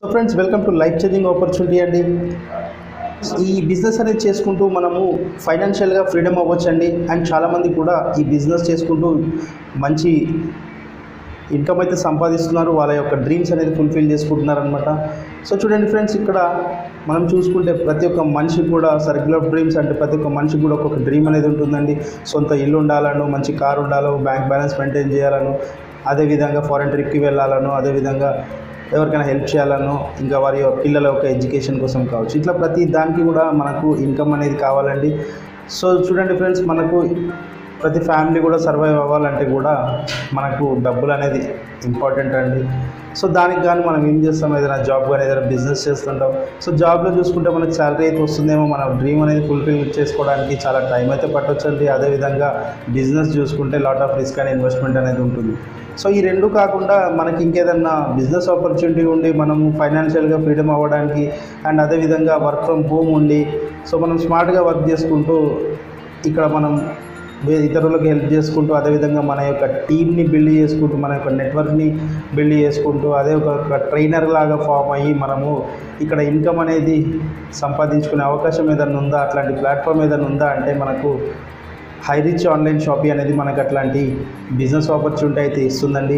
so friends welcome to life changing opportunity అండి ఈ business అనేది చేసుకుంటూ మనము ఫైనాన్షియల్గా ఫ్రీడమ్ అవ్వచ్చండి అండ్ చాలామంది కూడా ఈ బిజినెస్ చేసుకుంటూ మంచి ఇన్కమ్ అయితే సంపాదిస్తున్నారు వాళ్ళ యొక్క డ్రీమ్స్ అనేది ఫుల్ఫిల్ చేసుకుంటున్నారు అనమాట సో చూడండి ఫ్రెండ్స్ ఇక్కడ మనం చూసుకుంటే ప్రతి ఒక్క మనిషి కూడా సర్కిల్ ఆఫ్ డ్రీమ్స్ అంటే ప్రతి ఒక్క మనిషికి కూడా ఒక్కొక్క డ్రీమ్ అనేది ఉంటుందండి సొంత ఇల్లు ఉండాలను మంచి కారు ఉండాలో బ్యాంక్ బ్యాలెన్స్ మెయింటైన్ చేయాలను అదేవిధంగా ఫారెన్ ట్రిప్కి వెళ్ళాలను అదేవిధంగా ఎవరికైనా హెల్ప్ చేయాలనో ఇంకా వారి యొక్క పిల్లల యొక్క ఎడ్యుకేషన్ కోసం కావచ్చు ఇట్లా ప్రతి దానికి కూడా మనకు ఇన్కమ్ అనేది కావాలండి సో చూడండి ఫ్రెండ్స్ మనకు ప్రతి ఫ్యామిలీ కూడా సర్వైవ్ అవ్వాలంటే కూడా మనకు డబ్బులు అనేది ఇంపార్టెంట్ అండి సో దానికి కానీ మనం ఏం చేస్తాం ఏదైనా జాబ్ కానీ ఏదైనా బిజినెస్ చేస్తుంటాం సో జాబ్లో చూసుకుంటే మనకు శాలరీ అయితే వస్తుందేమో మన డ్రీమ్ అనేది ఫుల్ఫిల్ చేసుకోవడానికి చాలా టైం అయితే పట్టొచ్చండి అదేవిధంగా బిజినెస్ చూసుకుంటే lot of risk and investment అనేది ఉంటుంది సో ఈ రెండు కాకుండా మనకి ఇంకేదన్నా బిజినెస్ ఆపర్చునిటీ ఉండి మనము ఫైనాన్షియల్గా ఫ్రీడమ్ అవ్వడానికి అండ్ అదేవిధంగా వర్క్ ఫ్రమ్ హోమ్ ఉండి సో మనం స్మార్ట్గా వర్క్ చేసుకుంటూ ఇక్కడ మనం వే- ఇతరులకు హెల్ప్ చేసుకుంటూ అదేవిధంగా మన యొక్క టీమ్ని బిల్డ్ చేసుకుంటూ మన యొక్క నెట్వర్క్ని బిల్డ్ చేసుకుంటూ అదే ఒక ఒక ట్రైనర్ లాగా ఫామ్ అయ్యి మనము ఇక్కడ ఇన్కమ్ అనేది సంపాదించుకునే అవకాశం ఏదైనా ఉందా అట్లాంటి ప్లాట్ఫామ్ ఏదైనా ఉందా అంటే మనకు హై రిచ్ ఆన్లైన్ షాపింగ్ అనేది మనకు అట్లాంటి బిజినెస్ ఆపర్చునిటీ అయితే ఇస్తుందండి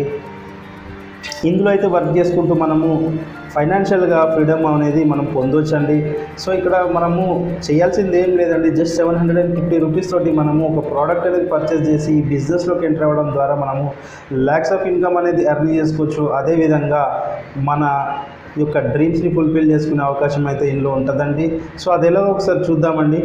ఇందులో అయితే వర్క్ చేసుకుంటూ మనము ఫైనాన్షియల్గా ఫ్రీడమ్ అనేది మనం పొందొచ్చండి సో ఇక్కడ మనము చేయాల్సింది ఏం లేదండి just seven hundred and fifty rupees తోటి మనము ఒక ప్రోడక్ట్ అనేది పర్చేస్ చేసి ఈ బిజినెస్లోకి ఎంటర్ అవ్వడం ద్వారా మనము ల్యాక్స్ ఆఫ్ ఇన్కమ్ అనేది ఎర్న్ చేసుకోవచ్చు అదేవిధంగా మన యొక్క డ్రీమ్స్ని ఫుల్ఫిల్ చేసుకునే అవకాశం అయితే ఇందులో ఉంటుందండి సో అది ఎలా ఒకసారి చూద్దామండి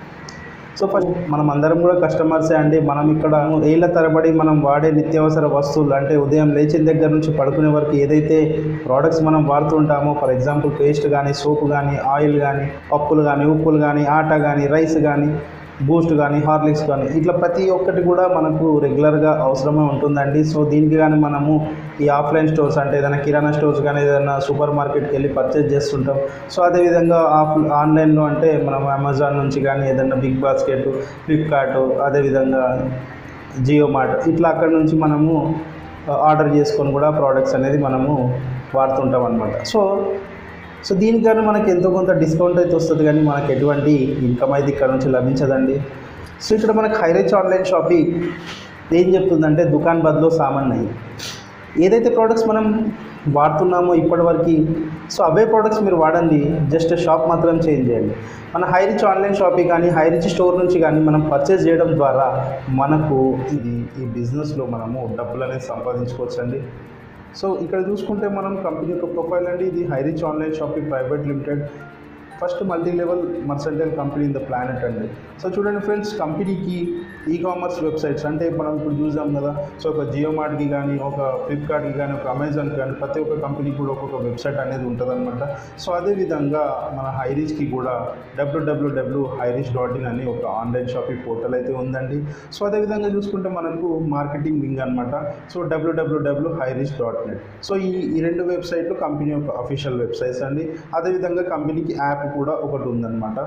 సో ఫస్ట్ మనం అందరం కూడా కస్టమర్సే అండి మనం ఇక్కడ ఏళ్ళ తరబడి మనం వాడే నిత్యావసర వస్తువులు అంటే ఉదయం లేచిన దగ్గర నుంచి పడుకునే వరకు ఏదైతే ప్రోడక్ట్స్ మనం వాడుతుంటామో ఫర్ ఎగ్జాంపుల్ పేస్ట్ కానీ సోపు కానీ ఆయిల్ కానీ పప్పులు కానీ ఉప్పులు కానీ ఆట కానీ రైస్ కానీ బూస్ట్ కానీ హార్లిక్స్ కానీ ఇట్లా ప్రతి ఒక్కటి కూడా మనకు రెగ్యులర్గా అవసరమే ఉంటుందండి సో దీనికి కానీ మనము ఈ ఆఫ్లైన్ స్టోర్స్ అంటే ఏదైనా కిరాణా స్టోర్స్ కానీ ఏదైనా సూపర్ మార్కెట్కి వెళ్ళి పర్చేజ్ చేస్తుంటాం సో అదేవిధంగా ఆఫ్ ఆన్లైన్లో అంటే మనం అమెజాన్ నుంచి కానీ ఏదైనా బిగ్ బాస్కెట్ ఫ్లిప్కార్ట్ అదేవిధంగా జియో మార్ట్ ఇట్లా అక్కడ నుంచి మనము ఆర్డర్ చేసుకొని కూడా ప్రోడక్ట్స్ అనేది మనము వాడుతుంటాం అనమాట సో సో దీనికి కానీ మనకి ఎంతో కొంత డిస్కౌంట్ అయితే వస్తుంది కానీ మనకి ఎటువంటి ఇన్కమ్ అయితే ఇక్కడ నుంచి లభించదండి సో ఇక్కడ మనకి హైరేజ్ ఆన్లైన్ షాపింగ్ ఏం చెప్తుందంటే దుకాన్ బదులు సామాన్ అయ్యి ఏదైతే ప్రోడక్ట్స్ మనం వాడుతున్నామో ఇప్పటివరకు సో అవే ప్రోడక్ట్స్ మీరు వాడండి జస్ట్ షాప్ మాత్రం చేంజ్ చేయండి మన హై రిచ్ ఆన్లైన్ షాపింగ్ కానీ హై రిచ్ స్టోర్ నుంచి కానీ మనం పర్చేజ్ చేయడం ద్వారా మనకు ఇది ఈ బిజినెస్లో మనము డబ్బులు అనేది సంపాదించుకోవచ్చండి సో ఇక్కడ చూసుకుంటే మనం కంపెనీ యొక్క ప్రొఫైల్ అండి ఇది Hi Rich online shopping private limited first multi level mercantile company in the planet అండి సో చూడండి ఫ్రెండ్స్ కంపెనీకి ఈ కామర్స్ వెబ్సైట్స్ అంటే మనం ఇప్పుడు చూసాం కదా సో ఒక జియో మార్ట్కి కానీ ఒక ఫ్లిప్కార్ట్కి కానీ ఒక అమెజాన్కి కానీ ప్రతి ఒక్క కంపెనీకి కూడా ఒక్కొక్క వెబ్సైట్ అనేది ఉంటుందన్నమాట సో అదేవిధంగా మన హైరిచ్కి కూడా డబ్ల్యూడబ్ల్యూడబ్ల్యూ హైరిచ్ డాట్ ఇన్ అని ఒక ఆన్లైన్ షాపింగ్ పోర్టల్ అయితే ఉందండి సో అదేవిధంగా చూసుకుంటే మనకు మార్కెటింగ్ వింగ్ అనమాట సో డబ్ల్యూడబ్ల్యూడబ్ల్యూ హైరిచ్ డాట్ నెట్ సో ఈ ఈ రెండు వెబ్సైట్లు కంపెనీ యొక్క అఫీషియల్ వెబ్సైట్స్ అండి అదేవిధంగా కంపెనీకి యాప్ కూడా ఒకటి ఉందన్నమాట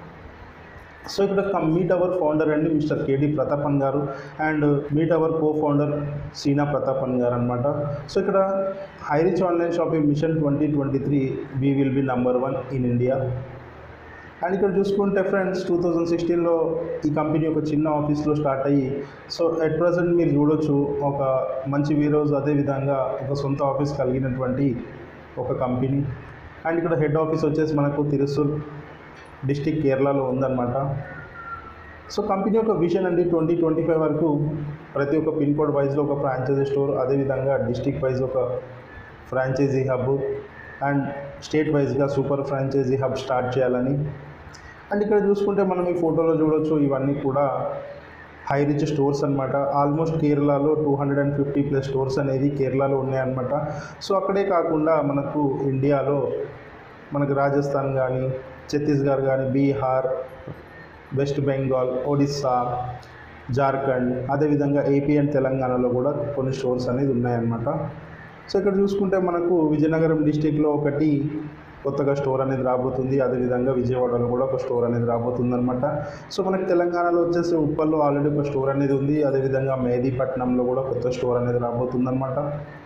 సో ఇక్కడ మీట్ అవర్ ఫౌండర్ అండి mister K D Prathapan garu and meet our cofounder Seena Prathapan garu అనమాట సో ఇక్కడ HiRich online shopping mission twenty twenty three we will be number one in India and ఇక్కడ చూసుకుంటే ఫ్రెండ్స్ టూ థౌజండ్ సిక్స్టీన్లో ఈ కంపెనీ ఒక చిన్న ఆఫీస్లో స్టార్ట్ అయ్యి సో ఎట్ ప్రజెంట్ మీరు చూడొచ్చు ఒక మంచి వీరోజ్ అదేవిధంగా ఒక సొంత ఆఫీస్ కలిగినటువంటి ఒక కంపెనీ అండ్ ఇక్కడ హెడ్ ఆఫీస్ వచ్చేసి మనకు తిరుసూర్ డిస్టిక్ కేరళలో ఉందన్నమాట సో కంపెనీ యొక్క విజన్ అండి ట్వంటీ ట్వంటీ ఫైవ్ వరకు ప్రతి ఒక్క పిన్ కోడ్ వైజ్లో ఒక ఫ్రాంచైజీ స్టోర్ అదేవిధంగా డిస్టిక్ వైజ్ ఒక ఫ్రాంచైజీ హబ్ అండ్ స్టేట్ వైజ్గా సూపర్ ఫ్రాంచైజీ హబ్ స్టార్ట్ చేయాలని అండ్ ఇక్కడ చూసుకుంటే మనం ఈ ఫోటోలో చూడొచ్చు ఇవన్నీ కూడా హై రిచ్ స్టోర్స్ అనమాట ఆల్మోస్ట్ కేరళలో two hundred and fifty plus stores అనేది కేరళలో ఉన్నాయన్నమాట సో అక్కడే కాకుండా మనకు ఇండియాలో మనకు రాజస్థాన్ కానీ ఛత్తీస్గఢ్ కానీ బీహార్ వెస్ట్ బెంగాల్ ఒడిస్సా జార్ఖండ్ అదేవిధంగా ఏపీ అండ్ తెలంగాణలో కూడా కొన్ని స్టోర్స్ అనేది ఉన్నాయన్నమాట సో ఇక్కడ చూసుకుంటే మనకు విజయనగరం డిస్టిక్లో ఒకటి కొత్తగా స్టోర్ అనేది రాబోతుంది అదేవిధంగా విజయవాడలో కూడా ఒక స్టోర్ అనేది రాబోతుంది అనమాట సో మనకి తెలంగాణలో వచ్చేసి ఉప్పల్లో ఆల్రెడీ ఒక స్టోర్ అనేది ఉంది అదేవిధంగా మేదీపట్నంలో కూడా కొత్త స్టోర్ అనేది రాబోతుంది అనమాట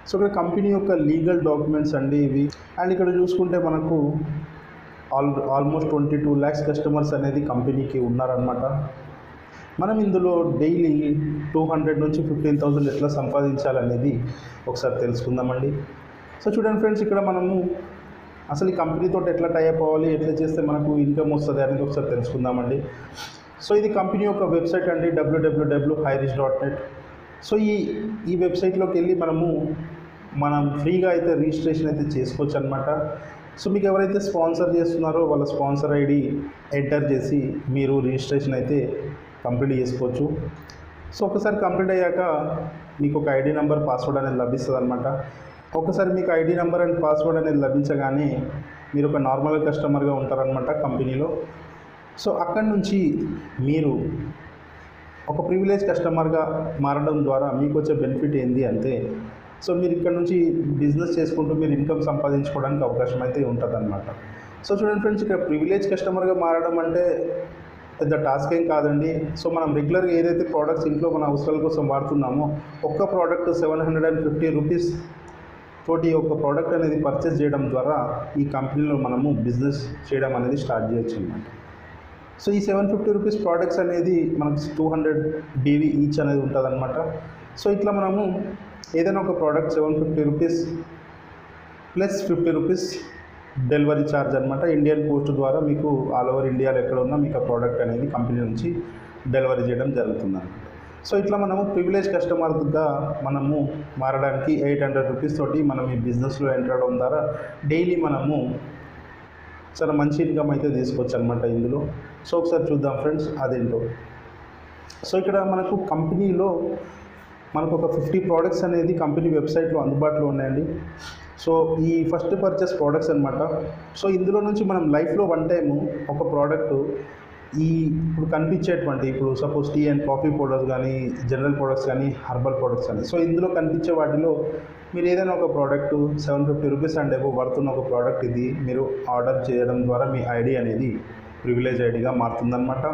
సో ఇక్కడ కంపెనీ యొక్క లీగల్ డాక్యుమెంట్స్ అండి ఇవి అండ్ ఇక్కడ చూసుకుంటే మనకు all almost twenty two lakhs customers అనేది కంపెనీకి ఉన్నారనమాట మనం ఇందులో డైలీ టూ హండ్రెడ్ నుంచి ఫిఫ్టీన్ థౌసండ్ ఎట్లా సంపాదించాలనేది ఒకసారి తెలుసుకుందామండి సో చూడండి ఫ్రెండ్స్ ఇక్కడ మనము అసలు ఈ కంపెనీతో ఎట్లా టైప్ అవ్వాలి ఎట్లా చేస్తే మనకు ఇన్కమ్ వస్తుంది అనేది ఒకసారి తెలుసుకుందామండి సో ఇది కంపెనీ యొక్క వెబ్సైట్ అండి డబ్ల్యూడబ్ల్యూడబ్ల్యూ హైరిష్ డాట్ నెట్ సో ఈ ఈ వెబ్సైట్లోకి వెళ్ళి మనము మనం ఫ్రీగా అయితే రిజిస్ట్రేషన్ అయితే చేసుకోవచ్చు అనమాట సో మీకు ఎవరైతే స్పాన్సర్ చేస్తున్నారో వాళ్ళ స్పాన్సర్ ఐడి ఎంటర్ చేసి మీరు రిజిస్ట్రేషన్ అయితే కంప్లీట్ చేసుకోవచ్చు సో ఒకసారి కంప్లీట్ అయ్యాక మీకు ఒక ఐడి నెంబర్ పాస్వర్డ్ అనేది లభిస్తుంది అనమాట ఒకసారి మీకు ఐడి నెంబర్ అండ్ పాస్వర్డ్ అనేది లభించగానే మీరు ఒక నార్మల్ కస్టమర్గా ఉంటారనమాట కంపెనీలో సో అక్కడి నుంచి మీరు ఒక ప్రివిలేజ్ కస్టమర్గా మారడం ద్వారా మీకు వచ్చే బెనిఫిట్ ఏంది అంటే సో మీరు ఇక్కడ నుంచి బిజినెస్ చేసుకుంటూ మీరు ఇన్కమ్ సంపాదించుకోవడానికి అవకాశం అయితే ఉంటుందన్నమాట సో చూడండి ఫ్రెండ్స్ ఇక్కడ ప్రివిలేజ్ కస్టమర్గా మారడం అంటే పెద్ద టాస్క్ ఏం కాదండి సో మనం రెగ్యులర్గా ఏదైతే ప్రోడక్ట్స్ ఇంట్లో మన అవసరాల కోసం వాడుతున్నామో ఒక్క product seven hundred and fifty rupees తోటి ఒక ప్రోడక్ట్ అనేది పర్చేస్ చేయడం ద్వారా ఈ కంపెనీలో మనము బిజినెస్ చేయడం అనేది స్టార్ట్ చేయొచ్చు అనమాట సో ఈ సెవెన్ ఫిఫ్టీ రూపీస్ ప్రోడక్ట్స్ అనేది మనకి టూ హండ్రెడ్ బీవీ ఈచ్ అనేది ఉంటుంది అనమాట సో ఇట్లా మనము ఏదైనా ఒక product seven fifty rupees plus fifty rupees delivery charge అనమాట ఇండియన్ పోస్ట్ ద్వారా మీకు ఆల్ ఓవర్ ఇండియాలో ఎక్కడ ఉన్నా మీకు ఆ ప్రోడక్ట్ అనేది కంపెనీ నుంచి డెలివరీ చేయడం జరుగుతుంది అనమాట సో ఇట్లా మనము ప్రివిలేజ్ కస్టమర్గా మనము మారడానికి ఎయిట్ హండ్రెడ్ రూపీస్ తోటి మనం ఈ బిజినెస్లో ఎంటర్ అవడం ద్వారా డైలీ మనము చాలా మంచి ఇన్కమ్ అయితే తీసుకోవచ్చు అనమాట ఇందులో సో ఒకసారి చూద్దాం ఫ్రెండ్స్ అదేంటో సో ఇక్కడ మనకు కంపెనీలో మనకు ఒక ఫిఫ్టీ ప్రోడక్ట్స్ అనేది కంపెనీ వెబ్సైట్లో అందుబాటులో ఉన్నాయండి సో ఈ ఫస్ట్ పర్చేస్ ప్రోడక్ట్స్ అనమాట సో ఇందులో నుంచి మనం లైఫ్లో వన్ టైము ఒక ప్రోడక్ట్ ఈ ఇప్పుడు కనిపించేటువంటి ఇప్పుడు suppose tea and coffee powders కానీ జనరల్ ప్రొడక్ట్స్ కానీ హర్బల్ ప్రొడక్ట్స్ కానీ సో ఇందులో కనిపించే వాటిలో మీరు ఏదైనా ఒక product seven fifty rupees and ఏవో పడుతున్న ఒక ప్రోడక్ట్ ఇది మీరు ఆర్డర్ చేయడం ద్వారా మీ ఐడి అనేది ప్రివిలేజ్ ఐడిగా మారుతుందన్నమాట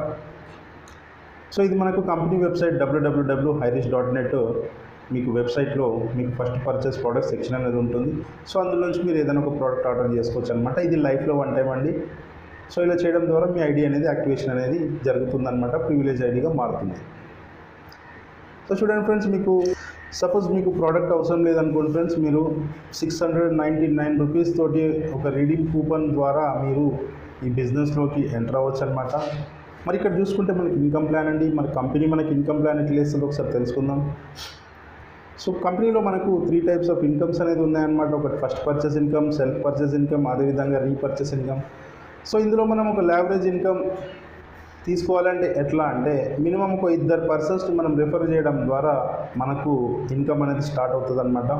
సో ఇది మనకు కంపెనీ వెబ్సైట్ డబ్ల్యూడబ్ల్యూడబ్ల్యూ హైరిష్ డాట్ నెట్ మీకు వెబ్సైట్లో మీకు ఫస్ట్ పర్చేస్ ప్రోడక్ట్ సెక్షన్ అనేది ఉంటుంది సో అందులో నుంచి మీరు ఏదైనా ఒక ప్రోడక్ట్ ఆర్డర్ చేసుకోవచ్చు అనమాట ఇది లైఫ్లో వన్ టైం అండి సో ఇలా చేయడం ద్వారా మీ ఐడి అనేది యాక్టివేషన్ అనేది జరుగుతుందన్నమాట ప్రివిలేజ్ ఐడిగా మారుతుంది సో చూడండి ఫ్రెండ్స్ మీకు సపోజ్ మీకు ప్రోడక్ట్ అవసరం లేదనుకోండి ఫ్రెండ్స్ మీరు six hundred ninety nine rupees తోటి ఒక రీడింగ్ కూపన్ ద్వారా మీరు ఈ బిజినెస్లోకి ఎంటర్ అవ్వచ్చు అనమాట మరి ఇక్కడ చూసుకుంటే మనకి ఇన్కమ్ ప్లాన్ అండి మన కంపెనీ మనకి ఇన్కమ్ ప్లాన్ ఎట్లా వేస్తుందో ఒకసారి తెలుసుకుందాం సో కంపెనీలో మనకు త్రీ టైప్స్ ఆఫ్ ఇన్కమ్స్ అనేది ఉన్నాయన్నమాట ఒకటి first purchase income self purchase income అదేవిధంగా రీపర్చేస్ ఇన్కమ్ సో ఇందులో మనం ఒక లావరేజ్ ఇన్కమ్ తీసుకోవాలంటే ఎట్లా అంటే మినిమం ఒక ఇద్దరు పర్సన్స్ని మనం రిఫర్ చేయడం ద్వారా మనకు ఇన్కమ్ అనేది స్టార్ట్ అవుతుంది అనమాట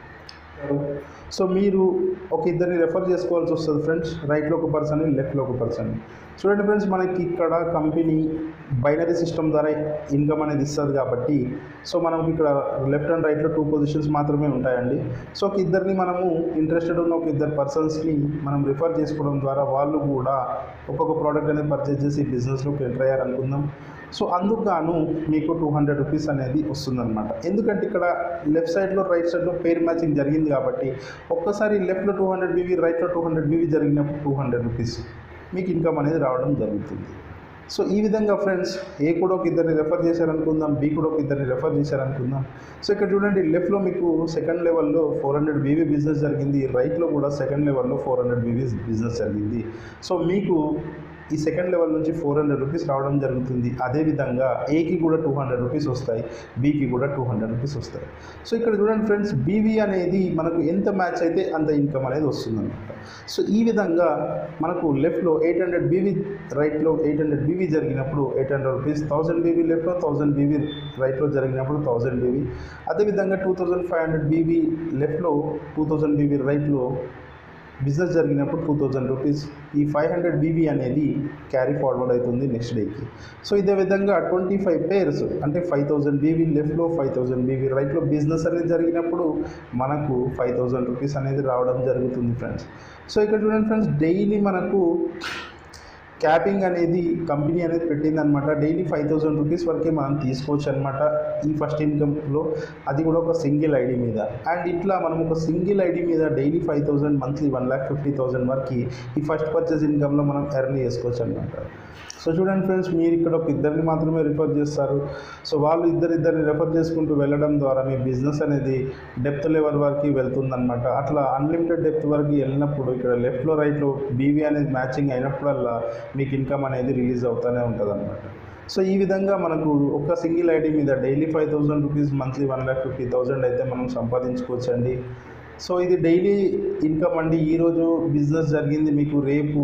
సో మీరు ఒక ఇద్దరిని రెఫర్ చేసుకోవాల్సి వస్తుంది ఫ్రెండ్స్ రైట్లో ఒక పర్సన్ లెఫ్ట్లో ఒక పర్సన్ చూడండి ఫ్రెండ్స్ మనకి ఇక్కడ కంపెనీ బైనరీ సిస్టమ్ ద్వారా ఇన్కమ్ అనేది ఇస్తుంది కాబట్టి సో మనకి ఇక్కడ లెఫ్ట్ అండ్ రైట్లో టూ పొజిషన్స్ మాత్రమే ఉంటాయండి సో ఒక ఇద్దరిని మనము ఇంట్రెస్టెడ్ ఉన్న ఒక ఇద్దరు పర్సన్స్ని మనం రిఫర్ చేసుకోవడం ద్వారా వాళ్ళు కూడా ఒక్కొక్క ప్రోడక్ట్ అనేది పర్చేజ్ చేసి బిజినెస్లోకి ఎంటర్ అయ్యారనుకుందాం సో అందుకు గాను మీకు టూ హండ్రెడ్ రూపీస్ అనేది వస్తుందన్నమాట ఎందుకంటే ఇక్కడ లెఫ్ట్ సైడ్లో రైట్ సైడ్లో పేర్ మ్యాచింగ్ జరిగింది కాబట్టి ఒక్కసారి లెఫ్ట్లో టూ హండ్రెడ్ బీవీ రైట్లో టూ హండ్రెడ్ బీవీ జరిగినప్పుడు టూ హండ్రెడ్ రూపీస్ మీకు ఇన్కమ్ అనేది రావడం జరుగుతుంది సో ఈ విధంగా ఫ్రెండ్స్ ఏ కూడా ఒక ఇద్దరిని రెఫర్ చేశారనుకుందాం బి కూడా ఒక ఇద్దరిని రెఫర్ చేశారనుకుందాం సో ఇక్కడ చూడండి లెఫ్ట్లో మీకు సెకండ్ లెవెల్లో ఫోర్ హండ్రెడ్ బీవీ బిజినెస్ జరిగింది రైట్లో కూడా సెకండ్ లెవెల్లో ఫోర్ హండ్రెడ్ బీవీ బిజినెస్ జరిగింది సో మీకు ఈ సెకండ్ లెవెల్ నుంచి ఫోర్ హండ్రెడ్ రూపీస్ రావడం జరుగుతుంది అదేవిధంగా ఏకి కూడా టూ హండ్రెడ్ రూపీస్ వస్తాయి బీకి కూడా టూ హండ్రెడ్ రూపీస్ వస్తాయి సో ఇక్కడ చూడండి ఫ్రెండ్స్ బీవీ అనేది మనకు ఎంత మ్యాచ్ అయితే అంత ఇన్కమ్ అనేది వస్తుందన్నమాట సో ఈ విధంగా మనకు లెఫ్ట్లో ఎయిట్ హండ్రెడ్ బీవీ రైట్లో ఎయిట్ హండ్రెడ్ బీవీ జరిగినప్పుడు eight hundred rupees thousand BV లెఫ్ట్లో థౌసండ్ బీవీ రైట్లో జరిగినప్పుడు థౌసండ్ బీవీ అదేవిధంగా two thousand five hundred BV లెఫ్ట్లో టూ థౌజండ్ బీవీ రైట్లో బిజినెస్ జరిగినప్పుడు టూ థౌజండ్ రూపీస్ ఈ ఫైవ్ హండ్రెడ్ బీబీ అనేది క్యారీ ఫార్వర్డ్ అవుతుంది నెక్స్ట్ డేకి సో ఇదే విధంగా ట్వంటీ ఫైవ్ పేర్స్ అంటే ఫైవ్ థౌజండ్ బీవీ లెఫ్ట్లో ఫైవ్ థౌజండ్ బీవీ రైట్లో బిజినెస్ అనేది జరిగినప్పుడు మనకు ఫైవ్ థౌజండ్ రూపీస్ అనేది రావడం జరుగుతుంది ఫ్రెండ్స్ సో ఇక్కడ చూడండి ఫ్రెండ్స్ డైలీ మనకు క్యాపింగ్ అనేది కంపెనీ అనేది పెట్టిందనమాట డైలీ ఫైవ్ థౌసండ్ రూపీస్ వరకే మనం తీసుకోవచ్చు అనమాట ఈ ఫస్ట్ ఇన్కమ్లో అది కూడా ఒక సింగిల్ ఐడి మీద అండ్ ఇట్లా మనం ఒక సింగిల్ ఐడి మీద daily five thousand monthly one lakh fifty thousand వరకు ఈ ఫస్ట్ పర్చేస్ ఇన్కమ్లో మనం ఎర్న్ చేసుకోవచ్చు అనమాట సో చూడండి ఫ్రెండ్స్ మీరు ఇక్కడ ఒక ఇద్దరిని మాత్రమే రిఫర్ చేస్తారు సో వాళ్ళు ఇద్దరు ఇద్దరిని రెఫర్ చేసుకుంటూ వెళ్ళడం ద్వారా మీ బిజినెస్ అనేది డెప్త్ లెవెల్ వరకు వెళ్తుందన్నమాట అట్లా అన్లిమిటెడ్ డెప్త్ వరకు వెళ్ళినప్పుడు ఇక్కడ లెఫ్ట్లో రైట్లో బీవీ అనేది మ్యాచింగ్ అయినప్పుడల్లా మీకు ఇన్కమ్ అనేది రిలీజ్ అవుతూనే ఉంటుంది సో ఈ విధంగా మనకు ఒక సింగిల్ ఐడి మీద daily five thousand rupees monthly one lakh fifty thousand అయితే మనం సంపాదించుకోవచ్చు అండి సో ఇది డైలీ ఇన్కమ్ అండి ఈరోజు బిజినెస్ జరిగింది మీకు రేపు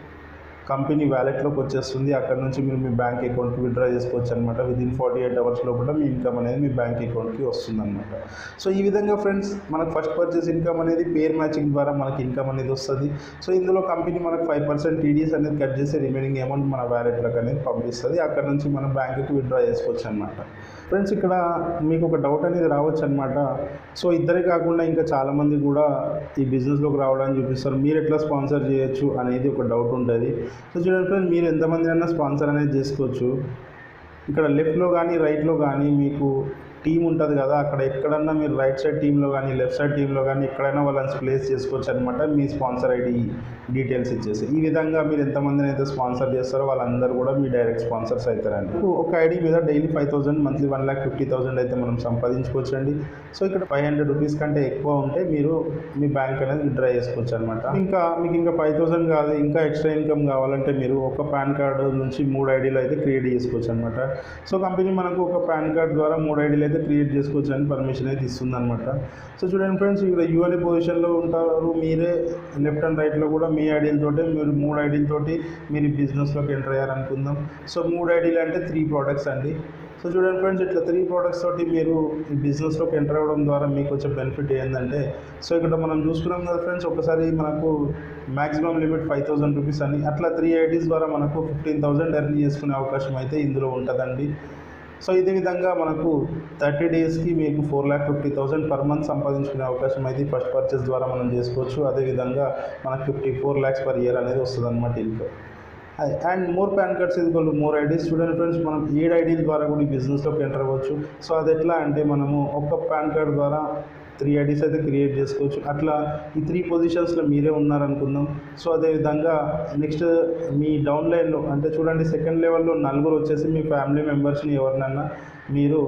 కంపెనీ వ్యాలెట్లోకి వచ్చేస్తుంది అక్కడ నుంచి మీరు మీ బ్యాంక్ అకౌంట్కి విత్డ్రా చేసుకోవచ్చు అనమాట విదిన్ ఫార్టీ ఎయిట్ అవర్స్ లోపల మీ ఇన్కమ్ అనేది మీ బ్యాంక్ అకౌంట్కి వస్తుంది అనమాట సో ఈ విధంగా ఫ్రెండ్స్ మనకు ఫస్ట్ పర్చేస్ ఇన్కమ్ అనేది పేర్ మ్యాచింగ్ ద్వారా మనకి ఇన్కమ్ అనేది వస్తుంది సో ఇందులో కంపెనీ మనకు ఫైవ్ పర్సెంట్ టీడీఎస్ అనేది కట్ చేసి రిమైనింగ్ అమౌంట్ మన వ్యాలెట్లోకి అనేది పంపిస్తుంది అక్కడ నుంచి మన బ్యాంకుకి విత్డ్రా చేసుకోవచ్చు అనమాట ఫ్రెండ్స్ ఇక్కడ మీకు ఒక డౌట్ అనేది రావచ్చు అనమాట సో ఇద్దరే కాకుండా ఇంకా చాలామంది కూడా ఈ బిజినెస్లోకి రావడానికి చూపిస్తారు మీరు ఎట్లా స్పాన్సర్ చేయొచ్చు అనేది ఒక డౌట్ ఉంటుంది సో చూడండి ఫ్రెండ్స్ మీరు ఎంతమంది అయినా స్పాన్సర్ అనేది చేసుకోవచ్చు ఇక్కడ లెఫ్ట్లో కానీ రైట్లో కానీ మీకు టీం ఉంటుంది కదా అక్కడ ఎక్కడన్నా మీరు రైట్ సైడ్ టీంలో కానీ లెఫ్ట్ సైడ్ టీంలో కానీ ఎక్కడైనా వాళ్ళని ప్లేస్ చేసుకోవచ్చు అనమాట మీ స్పాన్సర్ ఐడి డీటెయిల్స్ ఇచ్చేసి ఈ విధంగా మీరు ఎంతమందిని అయితే స్పాన్సర్ చేస్తారో వాళ్ళందరూ కూడా మీ డైరెక్ట్ స్పాన్సర్స్ అవుతారండి ఒక ఐడి మీద daily five thousand monthly one lakh fifty thousand అయితే మనం సంపాదించుకోవచ్చు అండి సో ఇక్కడ ఫైవ్ హండ్రెడ్ రూపీస్ కంటే ఎక్కువ ఉంటే మీరు మీ బ్యాంక్ అనేది విత్డ్రా చేసుకోవచ్చు అనమాట ఇంకా మీకు ఇంకా ఫైవ్ థౌసండ్ కాదు ఇంకా ఎక్స్ట్రా ఇన్కమ్ కావాలంటే మీరు ఒక పాన్ కార్డు నుంచి మూడు ఐడీలు అయితే క్రియేట్ చేసుకోవచ్చు అనమాట సో కంపెనీ మనకు ఒక పాన్ కార్డ్ ద్వారా మూడు ఐడీలు అయితే క్రియేట్ చేసుకోవచ్చు అని పర్మిషన్ అయితే ఇస్తుంది అనమాట సో చూడండి ఫ్రెండ్స్ ఇక్కడ యూ అనే పొజిషన్లో ఉంటారు మీరే లెఫ్ట్ అండ్ రైట్లో కూడా మీ ఐడీలతోటి మీరు మూడు ఐడీలతోటి మీరు ఈ బిజినెస్లోకి ఎంటర్ అయ్యారనుకుందాం సో మూడు ఐడీలు అంటే త్రీ ప్రోడక్ట్స్ అండి సో చూడండి ఫ్రెండ్స్ ఇట్లా త్రీ ప్రోడక్ట్స్ తోటి మీరు ఈ బిజినెస్లోకి ఎంటర్ అవ్వడం ద్వారా మీకు వచ్చే బెనిఫిట్ ఏంటంటే సో ఇక్కడ మనం చూసుకున్నాం కదా ఫ్రెండ్స్ ఒకసారి మనకు maximum limit five thousand rupees అని అట్లా త్రీ ఐడీస్ ద్వారా మనకు ఫిఫ్టీన్ థౌసండ్ ఎర్న్ చేసుకునే అవకాశం అయితే ఇందులో ఉంటుందండి సో ఇదే విధంగా మనకు థర్టీ డేస్కి మీకు four lakh fifty thousand per month సంపాదించుకునే అవకాశం అయితే ఫస్ట్ పర్చేస్ ద్వారా మనం చేసుకోవచ్చు అదేవిధంగా మనకు fifty four lakhs per year అనేది వస్తుంది అనమాట income and more PAN cards ఇది వాళ్ళు మోర్ ఐడీస్ చూడండి ఫ్రెండ్స్ మనం ఏడు ఐడీల ద్వారా కూడా ఈ బిజినెస్లోకి ఎంటర్ అవ్వచ్చు సో అది ఎట్లా అంటే మనము ఒక్క పాన్ కార్డ్ ద్వారా త్రీ ఐడీస్ అయితే క్రియేట్ చేసుకోవచ్చు అట్లా ఈ త్రీ పొజిషన్స్లో మీరే ఉన్నారనుకుందాం సో అదేవిధంగా నెక్స్ట్ మీ డౌన్ లైన్లో అంటే చూడండి సెకండ్ లెవెల్లో నలుగురు వచ్చేసి మీ ఫ్యామిలీ మెంబర్స్ని ఎవరినన్నా మీరు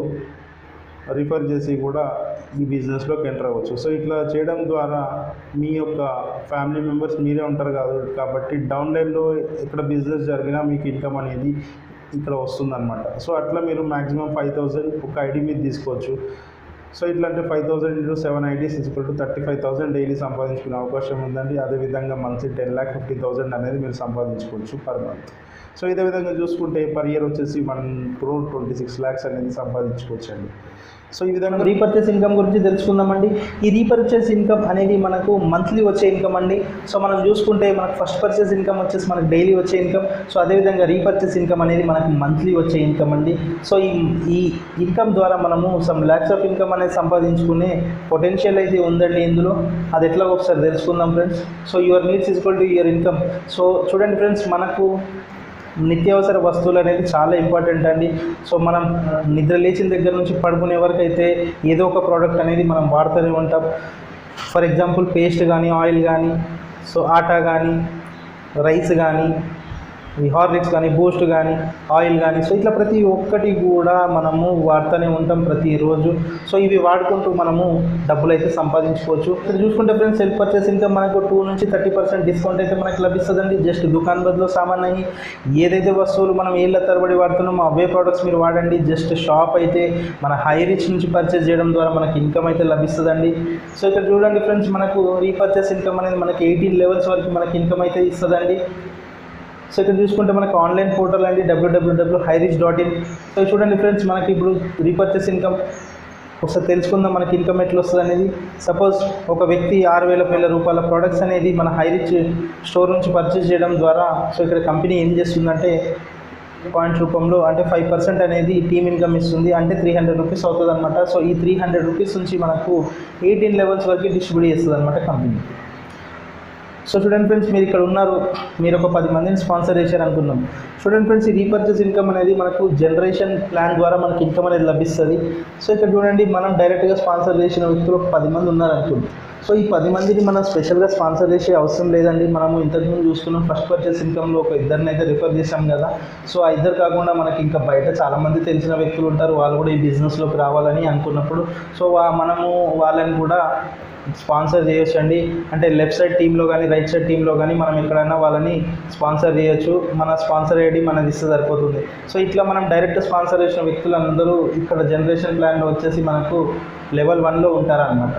రిఫర్ చేసి కూడా ఈ బిజినెస్లోకి ఎంటర్ అవ్వచ్చు సో ఇట్లా చేయడం ద్వారా మీ యొక్క ఫ్యామిలీ మెంబర్స్ మీరే ఉంటారు కాదు కాబట్టి డౌన్ లైన్లో ఎక్కడ బిజినెస్ జరిగినా మీకు ఇన్కమ్ అనేది ఇక్కడ వస్తుందన్నమాట సో అట్లా మీరు మ్యాక్సిమం ఫైవ్ థౌజండ్ ఒక ఐడి మీద తీసుకోవచ్చు సో ఇట్లా అంటే five thousand into seven IDs equal to thirty five thousand daily సంపాదించుకునే అవకాశం ఉందండి అదేవిధంగా monthly ten lakh fifty thousand అనేది మీరు సంపాదించుకోవచ్చు పర్ మంత్ సో ఇదే విధంగా చూసుకుంటే పర్ ఇయర్ వచ్చేసి one crore twenty six lakhs అనేది సంపాదించుకోవచ్చు అండి సో ఈ విధంగా రీపర్చేస్ ఇన్కమ్ గురించి తెలుసుకుందామండి ఈ రీపర్చేస్ ఇన్కమ్ అనేది మనకు మంత్లీ వచ్చే ఇన్కమ్ అండి సో మనం చూసుకుంటే మనకు ఫస్ట్ పర్చేస్ ఇన్కమ్ వచ్చేసి మనకు డైలీ వచ్చే ఇన్కమ్ సో అదేవిధంగా రీపర్చేస్ ఇన్కమ్ అనేది మనకు మంత్లీ వచ్చే ఇన్కమ్ అండి సో ఈ ఈ ఇన్కమ్ ద్వారా మనము సమ్ ల్యాక్స్ ఆఫ్ ఇన్కమ్ అనేది సంపాదించుకునే పొటెన్షియల్ అయితే ఉందండి ఇందులో అది ఎట్లా ఒకసారి తెలుసుకుందాం friends so your needs equal to your income so చూడండి ఫ్రెండ్స్ మనకు నిత్యావసర వస్తువులు అనేది చాలా ఇంపార్టెంట్ అండి సో మనం ఆ, నిద్ర లేచిన దగ్గర నుంచి పడుకునే వరకు అయితే ఏదో ఒక ప్రోడక్ట్ అనేది మనం వాడుతూనే ఉంటాం ఫర్ ఎగ్జాంపుల్ పేస్ట్ కానీ ఆయిల్ కానీ సో ఆటా కానీ రైస్ కానీ ఈ హార్లిక్స్ కానీ బూస్ట్ కానీ ఆయిల్ కానీ సో ఇట్లా ప్రతి ఒక్కటి కూడా మనము వాడుతూనే ఉంటాం ప్రతిరోజు సో ఇవి వాడుకుంటూ మనము డబ్బులు అయితే సంపాదించుకోవచ్చు ఇక్కడ చూసుకుంటే ఫ్రెండ్స్ సెల్ఫ్ పర్చేస్ ఇన్కమ్ మనకు టూ నుంచి థర్టీ పర్సెంట్ డిస్కౌంట్ అయితే మనకు లభిస్తుందండి జస్ట్ దుకాన్ బదులు సామాన్ అయ్యి ఏదైతే వస్తువులు మనం ఏళ్ళ తరబడి వాడుతున్నామో అవే ప్రోడక్ట్స్ మీరు వాడండి జస్ట్ షాప్ అయితే మన హై రిచ్ నుంచి పర్చేస్ చేయడం ద్వారా మనకి ఇన్కమ్ అయితే లభిస్తుందండి సో ఇక్కడ చూడండి ఫ్రెండ్స్ మనకు రీపర్చేస్ ఇన్కమ్ అనేది మనకి ఎయిటీన్ లెవెల్స్ వరకు మనకి ఇన్కమ్ అయితే ఇస్తుందండి సో ఇక్కడ చూసుకుంటే మనకు ఆన్లైన్ పోర్టల్ అండి డబ్ల్యూడబ్ల్యూడబ్ల్యూ హైరిచ్ డాట్ ఇన్ సో చూడండి ఫ్రెండ్స్ మనకి ఇప్పుడు రీపర్చేస్ ఇన్కమ్ ఒకసారి తెలుసుకుందాం మనకి ఇన్కమ్ ఎట్లా వస్తుంది అనేది సపోజ్ ఒక వ్యక్తి ఆరు వేల వేల రూపాయల ప్రోడక్ట్స్ అనేది మన హైరిచ్ స్టోర్ నుంచి పర్చేస్ చేయడం ద్వారా సో ఇక్కడ కంపెనీ ఏం చేస్తుందంటే పాయింట్స్ రూపంలో అంటే ఫైవ్ పర్సెంట్ అనేది టీమ్ ఇన్కమ్ ఇస్తుంది అంటే త్రీ హండ్రెడ్ రూపీస్ అవుతుంది అనమాట సో ఈ త్రీ హండ్రెడ్ రూపీస్ నుంచి మనకు ఎయిటీన్ లెవెల్స్ వరకు డిస్ట్రిబ్యూట్ చేస్తుంది అనమాట కంపెనీ సో చూడండి ఫ్రెండ్స్ మీరు ఇక్కడ ఉన్నారు మీరు ఒక పది మందిని స్పాన్సర్ చేశారు అనుకున్నాం చూడండి ఫ్రెండ్స్ ఈ రీపర్చేస్ ఇన్కమ్ అనేది మనకు జనరేషన్ ప్లాన్ ద్వారా మనకి ఇన్కమ్ అనేది లభిస్తుంది సో ఇక్కడ చూడండి మనం డైరెక్ట్గా స్పాన్సర్ చేసిన వ్యక్తులు ఒక పది మంది ఉన్నారు అనుకుందాం సో ఈ పది మందిని మనం స్పెషల్గా స్పాన్సర్ చేసే అవసరం లేదండి మనము ఇంతకుముందు చూసుకున్నాం ఫస్ట్ పర్చేస్ ఇన్కమ్లో ఒక ఇద్దరిని అయితే రిఫర్ చేసాం కదా సో ఆ ఇద్దరు కాకుండా మనకి ఇంకా బయట చాలామంది తెలిసిన వ్యక్తులు ఉంటారు వాళ్ళు కూడా ఈ బిజినెస్లోకి రావాలని అనుకున్నప్పుడు సో వా- మనము వాళ్ళని కూడా స్పాన్సర్ చేయొచ్చండి అంటే లెఫ్ట్ సైడ్ టీంలో కానీ రైట్ సైడ్ టీంలో కానీ మనం ఎక్కడైనా వాళ్ళని స్పాన్సర్ చేయొచ్చు మన స్పాన్సర్ ఐడి మనది ఇస్తే సరిపోతుంది సో ఇట్లా మనం డైరెక్ట్ స్పాన్సర్ చేసిన వ్యక్తులందరూ ఇక్కడ జనరేషన్ ప్లాన్లో వచ్చేసి మనకు లెవెల్ వన్లో ఉంటారనమాట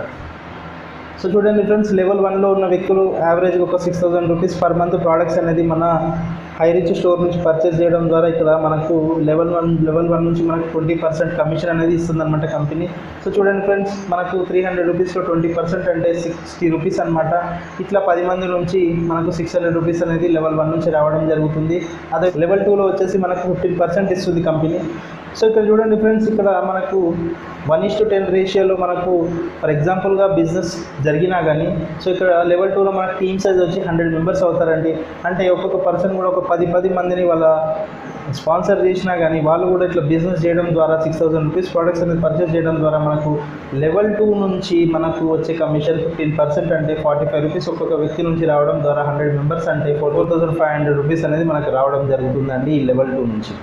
సో చూడండి ఫ్రెండ్స్ లెవెల్ వన్లో ఉన్న వ్యక్తులు యావరేజ్గా ఒక six thousand rupees per month products అనేది మన హై రిచ్ స్టోర్ నుంచి పర్చేస్ చేయడం ద్వారా ఇక్కడ మనకు లెవెల్ వన్ లెవెల్ వన్ నుంచి మనకు ట్వంటీ పర్సెంట్ కమిషన్ అనేది ఇస్తుంది అనమాట కంపెనీ సో చూడండి ఫ్రెండ్స్ మనకు త్రీ హండ్రెడ్ రూపీస్లో ట్వంటీ పర్సెంట్ అంటే సిక్స్టీ రూపీస్ అనమాట ఇట్లా పది మంది నుంచి మనకు సిక్స్ హండ్రెడ్ రూపీస్ అనేది లెవెల్ వన్ నుంచి రావడం జరుగుతుంది అదే లెవెల్ టూలో వచ్చేసి మనకు ఫిఫ్టీన్ పర్సెంట్ ఇస్తుంది కంపెనీ సో ఇక్కడ చూడండి ఫ్రెండ్స్ ఇక్కడ మనకు వన్ ఇస్ టు టెన్ రేషియోలో మనకు ఫర్ ఎగ్జాంపుల్గా బిజినెస్ జరిగినా కానీ సో ఇక్కడ లెవెల్ టూలో మనకు టీమ్ సైజ్ వచ్చి హండ్రెడ్ మెంబర్స్ అవుతారండి అంటే ఒక్కొక్క పర్సన్ కూడా ఒక పది పది మందిని వాళ్ళ స్పాన్సర్ చేసినా కానీ వాళ్ళు కూడా ఇట్లా బిజినెస్ చేయడం ద్వారా సిక్స్ థౌసండ్ రూపీస్ ప్రోడక్ట్స్ అనేది పర్చేస్ చేయడం ద్వారా మనకు లెవెల్ టూ నుంచి మనకు వచ్చే కమిషన్ ఫిఫ్టీన్ పర్సెంట్ అంటే ఫార్టీ ఫైవ్ రూపీస్ ఒక్కొక్క వ్యక్తి నుంచి రావడం ద్వారా హండ్రెడ్ మెంబర్స్ అంటే four thousand five hundred rupees అనేది మనకు రావడం జరుగుతుందండి ఈ లెవెల్ టూ నుంచి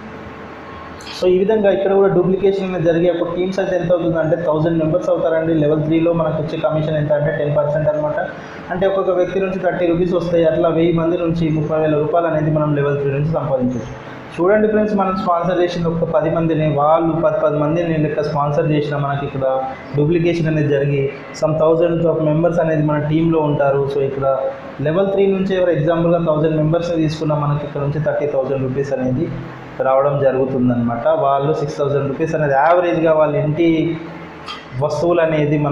సో ఈ విధంగా ఇక్కడ కూడా డూప్లికేషన్ అనేది జరిగే ఒక టీమ్ సైజ్ ఎంత అవుతుంది అంటే థౌసండ్ మెంబర్స్ అవుతారండి లెవెల్ త్రీలో మనకు వచ్చే కమిషన్ ఎంత అంటే టెన్ పర్సెంట్ అనమాట అంటే ఒక్కొక్క వ్యక్తి నుంచి థర్టీ రూపీస్ వస్తాయి అట్లా వెయ్యి మంది నుంచి ముప్పై వేల రూపాయలు అనేది మనం లెవెల్ త్రీ నుంచి సంపాదించవచ్చు చూడండి ఫ్రెండ్స్ మనం స్పాన్సర్ చేసిన ఒక పది మందిని వాళ్ళు పది పది మందిని లెక్క స్పాన్సర్ చేసిన మనకి ఇక్కడ డూప్లికేషన్ అనేది జరిగి సమ్ థౌజండ్స్ ఆఫ్ మెంబర్స్ అనేది మన టీంలో ఉంటారు సో ఇక్కడ లెవెల్ త్రీ నుంచి ఎవరు ఎగ్జాంపుల్గా థౌజండ్ మెంబర్స్ తీసుకున్న మనకి ఇక్కడ నుంచి థర్టీ థౌజండ్ రూపీస్ అనేది రావడం జరుగుతుందన్నమాట వాళ్ళు సిక్స్ థౌజండ్ రూపీస్ అనేది యావరేజ్గా వాళ్ళ ఇంటి వస్తువులు అనేది మన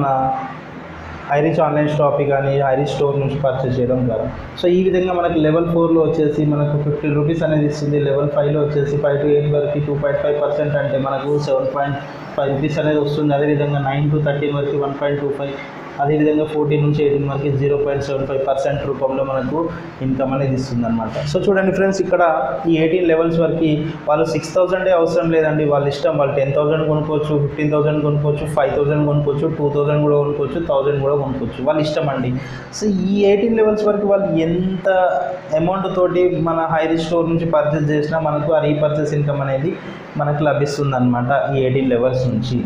ఐరిష్ ఆన్లైన్ షాప్ కానీ ఐరిష్ స్టోర్ నుంచి పర్చేస్ చేయడం ద్వారా సో ఈ విధంగా మనకి లెవెల్ ఫోర్లో వచ్చేసి మనకు ఫిఫ్టీ రూపీస్ అనేది ఇస్తుంది లెవెల్ ఫైవ్లో వచ్చేసి ఫైవ్ టు ఎయిట్ వరకు టూ పాయింట్ ఫైవ్ పర్సెంట్ అంటే మనకు సెవెన్ పాయింట్ ఫైవ్ రూపీస్ అనేది వస్తుంది అదేవిధంగా నైన్ టు థర్టీన్ వరకు వన్ పాయింట్ టూ ఫైవ్ అదేవిధంగా ఫోర్టీన్ నుంచి ఎయిటీన్ వరకు zero point seven five percent రూపంలో మనకు ఇన్కమ్ అనేది ఇస్తుంది అనమాట సో చూడండి ఫ్రెండ్స్ ఇక్కడ ఈ ఎయిటీన్ లెవెల్స్ వరకు వాళ్ళు సిక్స్ థౌసండే అవసరం లేదండి వాళ్ళ ఇష్టం వాళ్ళు టెన్ థౌసండ్ కొనుక్కోవచ్చు ఫిఫ్టీన్ థౌసండ్ కొనుక్కోవచ్చు ఫైవ్ థౌసండ్ కొనుక్కోవచ్చు టూ థౌసండ్ కూడా కొనుక్కోవచ్చు థౌసండ్ కూడా కొనుక్కోవచ్చు వాళ్ళ ఇష్టం అండి సో ఈ ఎయిటీన్ లెవెల్స్ వరకు వాళ్ళు ఎంత అమౌంట్ తోటి మన హైరీ స్టోర్ నుంచి పర్చేస్ చేసినా మనకు ఆ రీపర్చేస్ ఇన్కమ్ అనేది మనకు లభిస్తుంది అనమాట ఈ ఎయిటీన్ లెవెల్స్ నుంచి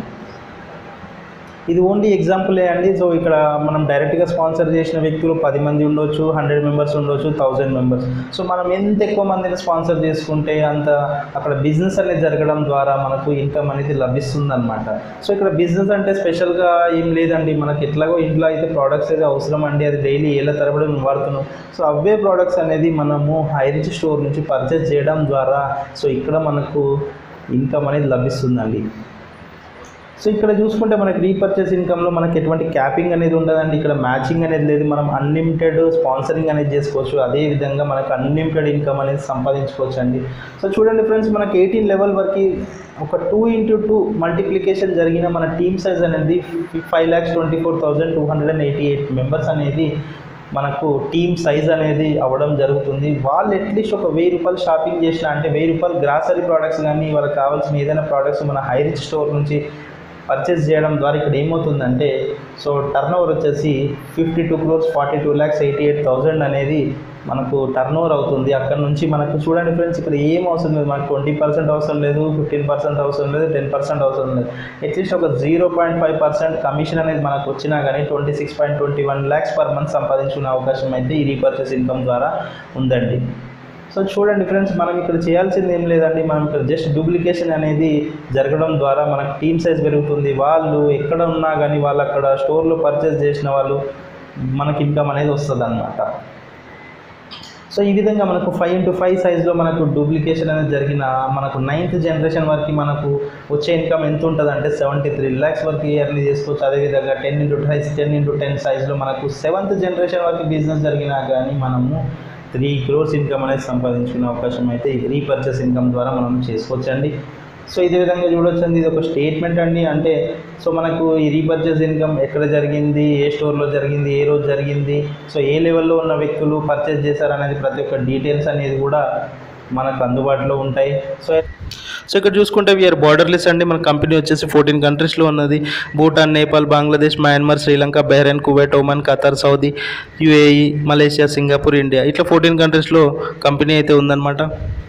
ఇది ఓన్లీ ఎగ్జాంపులే అండి సో ఇక్కడ మనం డైరెక్ట్గా స్పాన్సర్ చేసిన వ్యక్తులు పది మంది ఉండొచ్చు హండ్రెడ్ మెంబర్స్ ఉండొచ్చు థౌజండ్ మెంబర్స్ సో మనం ఎంత ఎక్కువ మందిని స్పాన్సర్ చేసుకుంటే అంత అక్కడ బిజినెస్ అనేది జరగడం ద్వారా మనకు ఇన్కమ్ అనేది లభిస్తుంది అనమాట సో ఇక్కడ బిజినెస్ అంటే స్పెషల్గా ఏం లేదండి మనకి ఎట్లాగో ఇంట్లో అయితే ప్రోడక్ట్స్ అయితే అవసరం అండి అది డైలీ ఏళ్ళ తరబడి మేము వాడుతున్నాం సో అవే ప్రోడక్ట్స్ అనేది మనము హైరిచ్ స్టోర్ నుంచి పర్చేస్ చేయడం ద్వారా సో ఇక్కడ మనకు ఇన్కమ్ అనేది లభిస్తుందండి సో ఇక్కడ చూసుకుంటే మనకి రీపర్చేస్ ఇన్కమ్లో మనకి ఎటువంటి క్యాపింగ్ అనేది ఉండదండి ఇక్కడ మ్యాచింగ్ అనేది లేదు మనం అన్లిమిటెడ్ స్పాన్సరింగ్ అనేది చేసుకోవచ్చు అదే విధంగా మనకు అన్లిమిటెడ్ ఇన్కమ్ అనేది సంపాదించుకోవచ్చు అండి సో చూడండి ఫ్రెండ్స్ మనకి ఎయిటీన్ లెవెల్ వరకు ఒక టూ ఇంటూ టూ మల్టిప్లికేషన్ జరిగిన మన టీమ్ సైజ్ అనేది five lakhs twenty four thousand two hundred and eighty eight members అనేది మనకు టీమ్ సైజ్ అనేది అవ్వడం జరుగుతుంది వాళ్ళు అట్లీస్ట్ ఒక వెయ్యి రూపాయలు షాపింగ్ చేసిన అంటే వెయ్యి రూపాయలు గ్రాసరీ ప్రోడక్ట్స్ కానీ వాళ్ళకి కావాల్సిన ఏదైనా ప్రోడక్ట్స్ మన హైరిచ్ స్టోర్ నుంచి పర్చేస్ చేయడం ద్వారా ఇక్కడ ఏమవుతుందంటే సో టర్న్ ఓవర్ వచ్చేసి fifty two crores forty two lakhs eighty eight thousand అనేది మనకు టర్న్ ఓవర్ అవుతుంది అక్కడ నుంచి మనకు చూడండి ఫ్రెండ్స్ ఇక్కడ ఏం అవసరం లేదు మనకు ట్వంటీ పర్సెంట్ అవసరం లేదు ఫిఫ్టీన్ పర్సెంట్ అవసరం లేదు టెన్ పర్సెంట్ అవసరం లేదు అట్లీస్ట్ ఒక zero point five percent commission అనేది మనకు వచ్చినా కానీ twenty six point twenty one lakhs per month సంపాదించుకునే అవకాశం అయితే ఈ రీపర్చేస్ ఇన్కమ్ ద్వారా ఉందండి సో చూడండి ఫ్రెండ్స్ మనం ఇక్కడ చేయాల్సింది ఏం లేదండి మనం ఇక్కడ జస్ట్ డూప్లికేషన్ అనేది జరగడం ద్వారా మనకు టీమ్ సైజ్ పెరుగుతుంది వాళ్ళు ఎక్కడ ఉన్నా కానీ వాళ్ళు అక్కడ స్టోర్లో పర్చేస్ చేసిన వాళ్ళు మనకి ఇన్కమ్ అనేది వస్తుంది అనమాట సో ఈ విధంగా మనకు ఫైవ్ ఇంటూ ఫైవ్ సైజ్లో మనకు డూప్లికేషన్ అనేది జరిగిన మనకు నైన్త్ జనరేషన్ వరకు మనకు వచ్చే ఇన్కమ్ ఎంత ఉంటుంది అంటే సెవెంటీ త్రీ ల్యాక్స్ వరకు ఇయర్లీ చేసుకోవచ్చు అదేవిధంగా ten into size ten into ten సైజ్లో మనకు సెవెంత్ జనరేషన్ వరకు బిజినెస్ జరిగినా కానీ మనము త్రీ క్రోర్స్ ఇన్కమ్ అనేది సంపాదించుకునే అవకాశం అయితే ఈ రీపర్చేస్ ఇన్కమ్ ద్వారా మనం చేసుకోవచ్చండి సో ఇదే విధంగా చూడొచ్చు అండి ఇది ఒక స్టేట్మెంట్ అండి అంటే సో మనకు ఈ రీపర్చేస్ ఇన్కమ్ ఎక్కడ జరిగింది ఏ స్టోర్లో జరిగింది ఏ రోజు జరిగింది సో ఏ లెవెల్లో ఉన్న వ్యక్తులు పర్చేస్ చేశారు అనేది ప్రతి ఒక్క డీటెయిల్స్ అనేది కూడా మనకు అందుబాటులో ఉంటాయి సో సో ఇక్కడ చూసుకుంటే వీఆర్ బార్డర్లెస్ అండి మన కంపెనీ వచ్చేసి ఫోర్టీన్ కంట్రీస్లో ఉన్నది Bhutan Nepal Bangladesh Myanmar Sri Lanka Bahrain Kuwait Oman Qatar Saudi UAE Malaysia Singapore India ఇట్లా ఫోర్టీన్ కంట్రీస్లో కంపెనీ అయితే ఉందన్నమాట